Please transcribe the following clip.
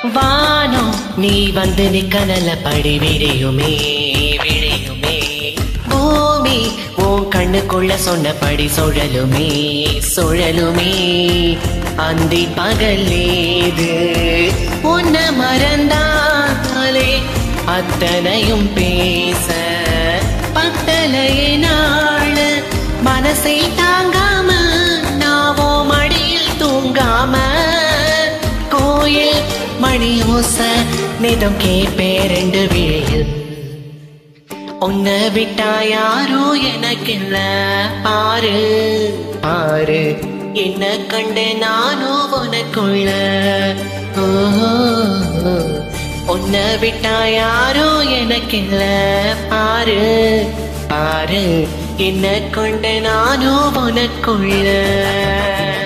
வானம் நீ வந்து நிக்கனல படி விழியுமே விழியுமே பூமி உன் கண்ணுக்குள்ள சொன்னபடி சுழலுமே சுழலுமே அந்தி பகல் ஏது உன்ன மறந்தாலே அத்தனையும் பேச பத்தலையே நாள் மனசை தாங்காம நாவோ மடியில் தூங்காம கோயில் மணி ஓச நிதம் கேப்பே ரெண்டு விழியில் உன்னை விட்டா யாரோ எனக்கில்ல பாரு பாரு என்ன கண்டு நானும் உனக்குள்ள ஓ, உன்னை விட்டா யாரோ எனக்கில்ல பாரு பாரு என்ன கொண்டு நானும் உனக்குள்ள